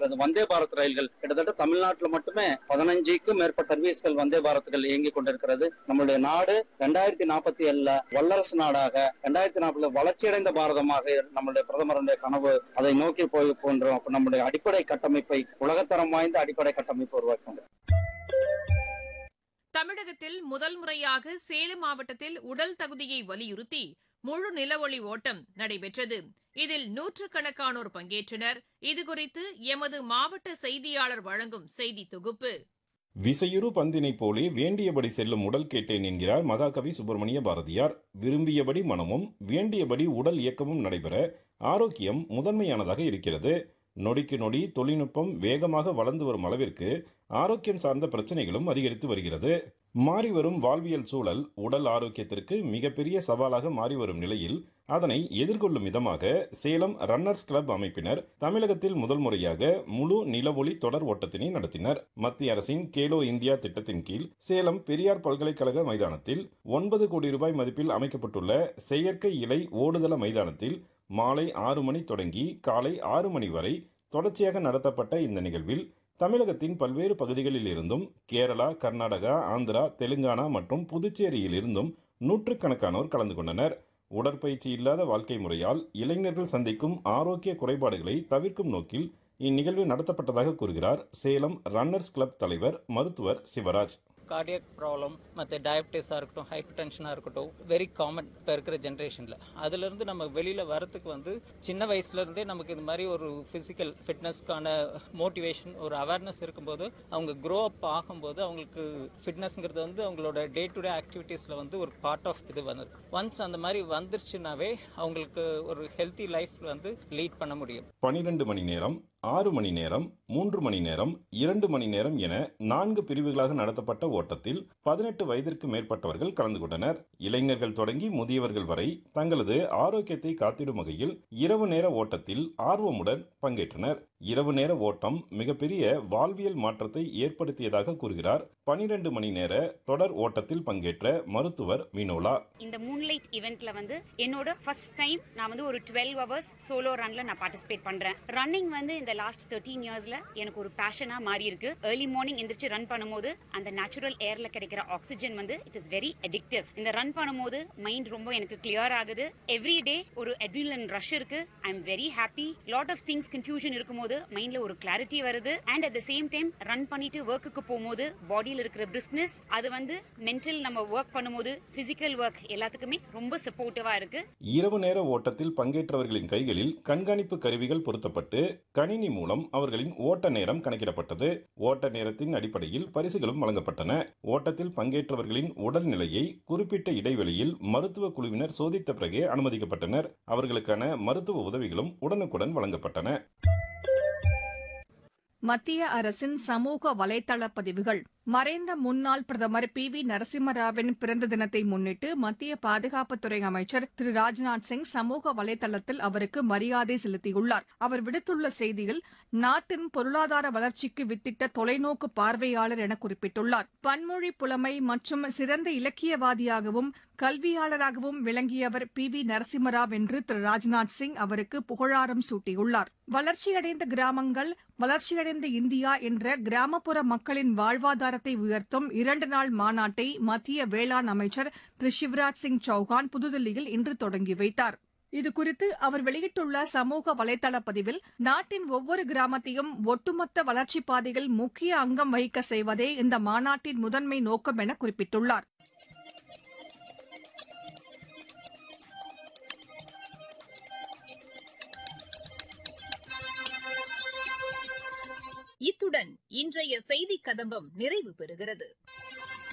கொண்டிருக்கிறது வந்தே பாரத் ரயில்கள் கிட்டத்தட்ட தமிழ்நாட்டில் மட்டுமே பதினஞ்சுக்கும் மேற்பட்ட சர்வீஸ்கள் வந்தே பாரத்கள் இயங்கிக் கொண்டிருக்கிறது நம்மளுடைய நாடு ரெண்டாயிரத்தி நாற்பத்தி ஏழுல வல்லரசு நாடாக ரெண்டாயிரத்தி நாற்பதுல வளர்ச்சியடைந்த பாரதமாக நம்மளுடைய பிரதமருடைய கனவு அதை நோக்கி போய் போன்றோம் அப்ப நம்முடைய அடிப்படை கட்டமைப்பை உலகத்தரம் வாய்ந்த அடிப்படை கட்டமைப்பு உருவாக்கி தமிழகத்தில் முதல் முறையாக சேலம் மாவட்டத்தில் உடல் தகுதியை வலியுறுத்தி முழு நிலவொளி ஓட்டம் நடைபெற்றது இதில் நூற்றுக்கணக்கானோர் பங்கேற்றனர் இதுகுறித்து எமது மாவட்ட செய்தியாளர் வழங்கும் செய்தி தொகுப்பு விசையுறு பந்தினை போலே வேண்டியபடி செல்லும் உடல் கேட்டேன் என்கிறார் மகாகவி சுப்பிரமணிய பாரதியார் விரும்பியபடி மனமும் வேண்டியபடி உடல் இயக்கமும் நடைபெற ஆரோக்கியம் முதன்மையானதாக இருக்கிறது நொடிக்கு நொடி தொழில்நுட்பம் வேகமாக வளர்ந்து வரும் அளவிற்கு ஆரோக்கியம் சார்ந்த பிரச்சனைகளும் அதிகரித்து வருகிறது மாறி வரும் வாழ்வியல் சூழல் உடல் ஆரோக்கியத்திற்கு மிகப்பெரிய சவாலாக மாறி வரும் நிலையில் அதனை எதிர்கொள்ளும் விதமாக சேலம் ரன்னர்ஸ் கிளப் அமைப்பினர் தமிழகத்தில் முதல் முறையாக முழு நிலவொளி தொடர் ஓட்டத்தினை நடத்தினர் மத்திய அரசின் கேலோ இந்தியா திட்டத்தின் கீழ் சேலம் பெரியார் பல்கலைக்கழக மைதானத்தில் ஒன்பது கோடி ரூபாய் மதிப்பில் அமைக்கப்பட்டுள்ள செயற்கை இலை ஓடுதள மைதானத்தில் மாலை ஆறு மணி தொடங்கி காலை ஆறு மணி வரை தொடர்ச்சியாக நடத்தப்பட்ட இந்த நிகழ்வில் தமிழகத்தின் பல்வேறு பகுதிகளில் இருந்தும் கேரளா கர்நாடகா ஆந்திரா தெலுங்கானா மற்றும் புதுச்சேரியில் இருந்தும் நூற்றுக்கணக்கானோர் கலந்து கொண்டனர் உடற்பயிற்சி இல்லாத வாழ்க்கை முறையால் இளைஞர்கள் சந்திக்கும் ஆரோக்கிய குறைபாடுகளை தவிர்க்கும் நோக்கில் இந்நிகழ்வு நடத்தப்பட்டதாக கூறுகிறார் சேலம் ரன்னர்ஸ் கிளப் தலைவர் மருத்துவர் சிவராஜ் கார்டியக் ப்ராப்ளம் மற்ற டயபிட்டிஸாக இருக்கட்டும் ஹைப்பர் டென்ஷனாக இருக்கட்டும் வெரி காமன் இப்போ இருக்கிற ஜென்ரேஷனில் அதுலேருந்து நம்ம வெளியில் வரத்துக்கு வந்து சின்ன வயசுலேருந்தே நமக்கு இந்த மாதிரி ஒரு ஃபிசிக்கல் ஃபிட்னஸ்க்கான மோட்டிவேஷன் ஒரு அவேர்னஸ் இருக்கும்போது அவங்க க்ரோ அப் ஆகும்போது அவங்களுக்கு ஃபிட்னஸ்ங்கிறது வந்து அவங்களோட டே டு டே ஆக்டிவிட்டீஸில் வந்து ஒரு பார்ட் ஆஃப் இது வந்து ஒன்ஸ் அந்த மாதிரி வந்துருச்சுனாவே அவங்களுக்கு ஒரு ஹெல்த்தி லைஃப் வந்து லீட் பண்ண முடியும் பனிரெண்டு மணி நேரம் ஆறு மணி நேரம் மூன்று மணி நேரம் இரண்டு மணி நேரம் என நான்கு பிரிவுகளாக நடத்தப்பட்ட ஓட்டத்தில் பதினெட்டு வயதிற்கு மேற்பட்டவர்கள் கலந்து கொண்டனர் இளைஞர்கள் தொடங்கி முதியவர்கள் வரை தங்களது ஆரோக்கியத்தை காத்திடும் வகையில் இரவு நேர ஓட்டத்தில் ஆர்வமுடன் பங்கேற்றனர் இரவு நேர ஓட்டம் மிகப்பெரிய வாழ்வியல் மாற்றத்தை ஏற்படுத்தியதாக கூறுகிறார் பனிரெண்டு மணி நேர தொடர் ஓட்டத்தில் பங்கேற்ற மருத்துவர் வினோலா இந்த மூன்லைட் இவெண்ட்ல வந்து என்னோட ஃபர்ஸ்ட் டைம் நான் வந்து ஒரு டுவெல் ஹவர்ஸ் சோலோ ரன்ல நான் பார்ட்டிசிபேட் பண்றேன் ரன்னிங் வந்து இந்த லாஸ்ட் தேர்ட்டீன் இயர்ஸ்ல எனக்கு ஒரு பேஷனா மாறி இருக்கு ஏர்லி மார்னிங் எந்திரிச்சு ரன் பண்ணும்போது அந்த நேச்சுரல் ஏர்ல கிடைக்கிற ஆக்சிஜன் வந்து இட் இஸ் வெரி அடிக்டிவ் இந்த ரன் பண்ணும்போது மைண்ட் ரொம்ப எனக்கு கிளியர் ஆகுது எவ்ரி டே ஒரு அட்ரினலின் ரஷ் இருக்கு I am very happy lot of things confusion இருக்கும்போது மைண்ட்ல ஒரு கிளாரிட்டி வருது and at the same time run பண்ணிட்டு ஒர்க்குக்கு போகும்போது பாடியில் இருக்கிற பிரிஸ்னஸ் அது வந்து மென்டல் நம்ம ஒர்க் பண்ணும்போது பிசிக்கல் ஒர்க் எல்லாத்துக்குமே ரொம்ப சப்போர்ட்டிவா இருக்கு இரவு நேர ஓட்டத்தில் பங்கேற்றவர்களின் கைகளில் கண்காணிப்பு கருவிகள் பொருத்தப்பட்டு கணினி மூலம் அவர்களின் ஓட்ட நேரம் கணக்கிடப்பட்டது ஓட்ட நேரத்தின் அடிப்படையில் பரிசுகளும் வழங்கப்பட்டன ஓட்டத்தில் பங்கேற்றவர்களின் உடல்நிலையை குறிப்பிட்ட இடைவெளியில் மருத்துவ குழுவினர் சோதித்த பிறகே அனுமதிக்கப்பட்டனர் அவர்களுக்கான மருத்துவ உதவிகளும் உடனுக்குடன் வழங்கப்பட்டன மத்திய அரசின் சமூக வலைதள பதிவுகள் மறைந்த முன்னாள் பிரதமர் பி வி நரசிம்மராவின் பிறந்த தினத்தை முன்னிட்டு மத்திய பாதுகாப்புத்துறை அமைச்சர் திரு ராஜ்நாத் சிங் சமூக வலைதளத்தில் அவருக்கு மரியாதை செலுத்தியுள்ளார் அவர் விடுத்துள்ள செய்தியில் நாட்டின் பொருளாதார வளர்ச்சிக்கு வித்திட்ட தொலைநோக்கு பார்வையாளர் என குறிப்பிட்டுள்ளார் பன்மொழி புலமை மற்றும் சிறந்த இலக்கியவாதியாகவும் கல்வியாளராகவும் விளங்கியவர் பி வி நரசிம்மராவ் என்று திரு ராஜ்நாத் சிங் அவருக்கு புகழாரம் சூட்டியுள்ளார் வளர்ச்சியடைந்த கிராமங்கள் வளர்ச்சியடைந்த இந்தியா என்ற கிராமப்புற மக்களின் வாழ்வாதாரத்தை உயர்த்தும் இரண்டு நாள் மாநாட்டை மத்திய வேளாண் அமைச்சர் திரு சிவராஜ் சிங் சௌஹான் புதுதில்லியில் இன்று தொடங்கி வைத்தார் இதுகுறித்து அவர் வெளியிட்டுள்ள சமூக வலைதள பதிவில் நாட்டின் ஒவ்வொரு கிராமத்தையும் ஒட்டுமொத்த வளர்ச்சிப் பாதையில் முக்கிய அங்கம் வகிக்க செய்வதே இந்த மாநாட்டின் முதன்மை நோக்கம் என குறிப்பிட்டுள்ளார் இத்துடன் இன்றைய செய்திக் கதம்பம் நிறைவு பெறுகிறது